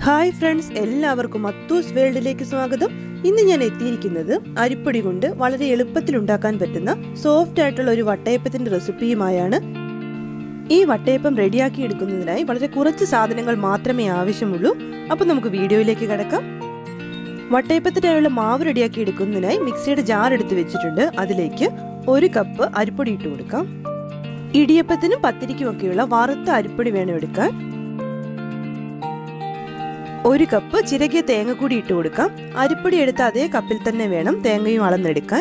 hi friends എല്ലാവർക്കും അത്തൂസ് വേൾഡിലേക്ക് സ്വാഗതം ഇന്ന് ഞാൻ എത്തിയിരിക്കുന്നത് അരിപ്പൊടി കൊണ്ട് വളരെ എളുപ്പത്തിൽ ഉണ്ടാക്കാൻ പറ്റുന്ന സോഫ്റ്റ് ആയിട്ടുള്ള ഒരു വട്ടയപ്പത്തിന്റെ റെസിപ്പിയുമായാണ് ഈ വട്ടയപ്പം റെഡിയാക്കി എടുക്കുന്നതിനായി വളരെ കുറച്ച് സാധനങ്ങൾ മാത്രമേ ആവശ്യമുള്ളൂ അപ്പോൾ നമുക്ക് വീഡിയോയിലേക്ക് കിടക്കാം വട്ടയപ്പത്തിനായുള്ള മാവ് റെഡിയാക്കി എടുക്കുന്നതിനായി മിക്സിയുടെ ജാർ എടുത്ത് വെച്ചിട്ടുണ്ട് അതിലേക്ക് ഒരു കപ്പ് അരിപ്പൊടി ഇട്ട് കൊടുക്കാം ഇടിയപ്പത്തിനും പത്തിരിക്കും ഒക്കെയുള്ള വറുത്ത അരിപ്പൊടി വേണം എടുക്കാൻ ഒരു കപ്പ് ചിരകിയ തേങ്ങ കൂടി ഇട്ട് കൊടുക്കാം അരിപ്പൊടി എടുത്ത അതേ കപ്പിൽ തന്നെ വേണം തേങ്ങയും അളന്നെടുക്കാൻ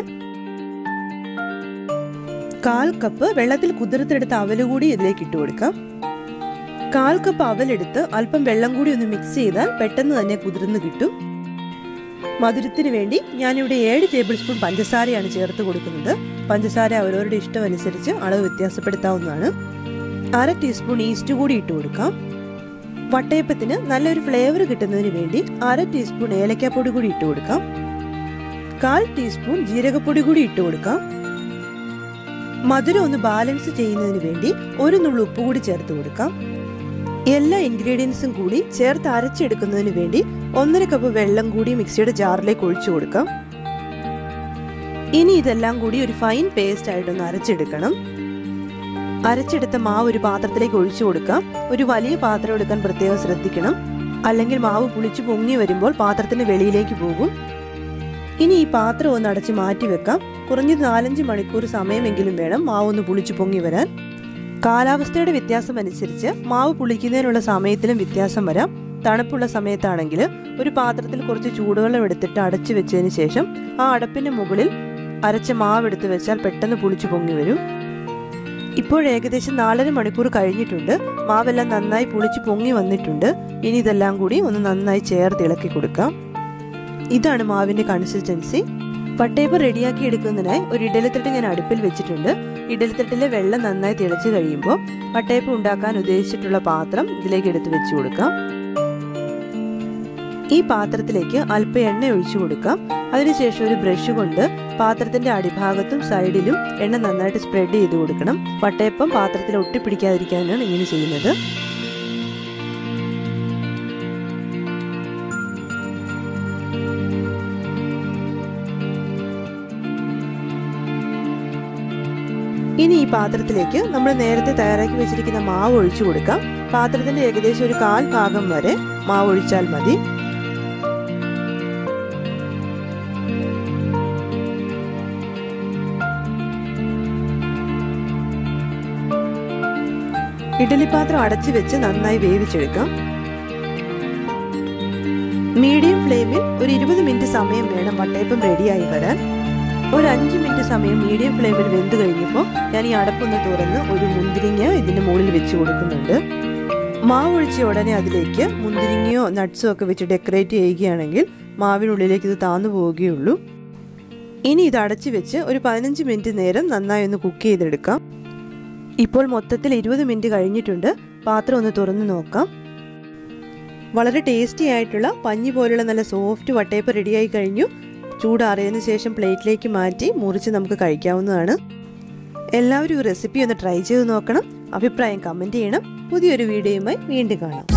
കാൽ കപ്പ് വെള്ളത്തിൽ കുതിർത്തെടുത്ത അവല് കൂടി ഇതിലേക്ക് ഇട്ട് കൊടുക്കാം കാൽ കപ്പ് അവലെടുത്ത് അല്പം വെള്ളം കൂടി ഒന്ന് മിക്സ് ചെയ്താൽ പെട്ടെന്ന് തന്നെ കുതിർന്ന് കിട്ടും മധുരത്തിന് വേണ്ടി ഞാനിവിടെ ഏഴ് ടേബിൾ സ്പൂൺ പഞ്ചസാരയാണ് ചേർത്ത് കൊടുക്കുന്നത് പഞ്ചസാര അവരവരുടെ ഇഷ്ടം അനുസരിച്ച് അളവ് വ്യത്യാസപ്പെടുത്താവുന്നതാണ് അര ടീസ്പൂൺ ഈസ്റ്റ് കൂടി ഇട്ട് കൊടുക്കാം വട്ടയപ്പത്തിന് നല്ലൊരു ഫ്ലേവർ കിട്ടുന്നതിന് വേണ്ടി അര ടീസ്പൂൺ ഏലക്കാപ്പൊടി കൂടി ഇട്ട് കൊടുക്കാം കാൽ ടീസ്പൂൺ ജീരകപ്പൊടി കൂടി ഇട്ട് കൊടുക്കാം മധുരം ഒന്ന് ബാലൻസ് ചെയ്യുന്നതിന് വേണ്ടി ഒരു നുള്ളു ഉപ്പ് കൂടി ചേർത്ത് കൊടുക്കാം എല്ലാ ഇൻഗ്രീഡിയൻസും കൂടി ചേർത്ത് അരച്ചെടുക്കുന്നതിന് വേണ്ടി ഒന്നര കപ്പ് വെള്ളം കൂടി മിക്സിയുടെ ജാറിലേക്ക് ഒഴിച്ചു കൊടുക്കാം ഇനി ഇതെല്ലാം കൂടി ഒരു ഫൈൻ പേസ്റ്റ് ആയിട്ടൊന്ന് അരച്ചെടുക്കണം അരച്ചെടുത്ത മാവ് ഒരു പാത്രത്തിലേക്ക് ഒഴിച്ചു കൊടുക്കാം ഒരു വലിയ പാത്രം എടുക്കാൻ പ്രത്യേകം ശ്രദ്ധിക്കണം അല്ലെങ്കിൽ മാവ് പുളിച്ചു പൊങ്ങി വരുമ്പോൾ പാത്രത്തിന് വെളിയിലേക്ക് പോകും ഇനി ഈ പാത്രം ഒന്ന് അടച്ച് മാറ്റി വെക്കാം കുറഞ്ഞത് നാലഞ്ച് മണിക്കൂർ സമയമെങ്കിലും വേണം മാവ് ഒന്ന് പുളിച്ചു പൊങ്ങി വരാൻ കാലാവസ്ഥയുടെ വ്യത്യാസം അനുസരിച്ച് മാവ് പുളിക്കുന്നതിനുള്ള സമയത്തിലും വ്യത്യാസം വരാം തണുപ്പുള്ള സമയത്താണെങ്കിൽ ഒരു പാത്രത്തിൽ കുറച്ച് ചൂടുവെള്ളം എടുത്തിട്ട് അടച്ചു വെച്ചതിന് ശേഷം ആ അടപ്പിന്റെ മുകളിൽ അരച്ച മാവ് എടുത്ത് വെച്ചാൽ പെട്ടെന്ന് പുളിച്ചു പൊങ്ങി വരും ഇപ്പോൾ ഏകദേശം നാലര മണിക്കൂർ കഴിഞ്ഞിട്ടുണ്ട് മാവെല്ലാം നന്നായി പുളിച്ച് പൊങ്ങി വന്നിട്ടുണ്ട് ഇനി ഇതെല്ലാം കൂടി ഒന്ന് നന്നായി ചേർത്ത് ഇളക്കി കൊടുക്കാം ഇതാണ് മാവിന്റെ കൺസിസ്റ്റൻസി വട്ടയപ്പം റെഡിയാക്കി എടുക്കുന്നതിനായി ഒരു ഇഡലിത്തട്ട് ഞാൻ അടുപ്പിൽ വെച്ചിട്ടുണ്ട് ഇഡലിത്തട്ടിലെ വെള്ളം നന്നായി തിളച്ച് കഴിയുമ്പോൾ വട്ടയപ്പം ഉണ്ടാക്കാൻ ഉദ്ദേശിച്ചിട്ടുള്ള പാത്രം ഇതിലേക്ക് എടുത്ത് വെച്ചു കൊടുക്കാം ഈ പാത്രത്തിലേക്ക് അല്പം എണ്ണ ഒഴിച്ചു കൊടുക്കാം അതിനുശേഷം ഒരു ബ്രഷ് കൊണ്ട് പാത്രത്തിന്റെ അടിഭാഗത്തും സൈഡിലും എണ്ണ നന്നായിട്ട് സ്പ്രെഡ് ചെയ്ത് കൊടുക്കണം വട്ടയപ്പം പാത്രത്തിൽ ഒട്ടിപ്പിടിക്കാതിരിക്കാനാണ് ഇങ്ങനെ ചെയ്യുന്നത് ഇനി ഈ പാത്രത്തിലേക്ക് നമ്മൾ നേരത്തെ തയ്യാറാക്കി വെച്ചിരിക്കുന്ന മാവ് ഒഴിച്ചു കൊടുക്കാം പാത്രത്തിന്റെ ഏകദേശം ഒരു കാൽ ഭാഗം വരെ മാവ് ഒഴിച്ചാൽ മതി ഇഡലി പാത്രം അടച്ചു വെച്ച് നന്നായി വേവിച്ചെടുക്കാം മീഡിയം ഫ്ലെയിമിൽ ഒരു ഇരുപത് മിനിറ്റ് സമയം വേണം വട്ടയപ്പം റെഡിയായി വരാൻ ഒരു അഞ്ച് മിനിറ്റ് സമയം മീഡിയം ഫ്ലെയിമിൽ വെന്ത് കഴിഞ്ഞപ്പോൾ ഞാൻ ഈ അടപ്പൊന്ന് തുറന്ന് ഒരു മുന്തിരിങ്ങ ഇതിന്റെ മുകളിൽ വെച്ച് കൊടുക്കുന്നുണ്ട് മാവ് ഒഴിച്ച ഉടനെ അതിലേക്ക് മുന്തിരിങ്ങയോ നട്ട്സോ ഒക്കെ വെച്ച് ഡെക്കറേറ്റ് ചെയ്യുകയാണെങ്കിൽ മാവിനുള്ളിലേക്ക് ഇത് താന്നു പോവുകയുള്ളൂ ഇനി ഇത് അടച്ചു വെച്ച് ഒരു പതിനഞ്ച് മിനിറ്റ് നേരം നന്നായി ഒന്ന് കുക്ക് ചെയ്തെടുക്കാം ഇപ്പോൾ മൊത്തത്തിൽ ഇരുപത് മിനിറ്റ് കഴിഞ്ഞിട്ടുണ്ട് പാത്രം ഒന്ന് തുറന്ന് നോക്കാം വളരെ ടേസ്റ്റി ആയിട്ടുള്ള പഞ്ഞി പോലുള്ള നല്ല സോഫ്റ്റ് വട്ടയപ്പ് റെഡിയായി കഴിഞ്ഞു ചൂടാറിയതിനു ശേഷം പ്ലേറ്റിലേക്ക് മാറ്റി മുറിച്ച് നമുക്ക് കഴിക്കാവുന്നതാണ് എല്ലാവരും ഈ റെസിപ്പി ഒന്ന് ട്രൈ ചെയ്ത് നോക്കണം അഭിപ്രായം കമൻറ്റ് ചെയ്യണം പുതിയൊരു വീഡിയോയുമായി വീണ്ടും കാണാം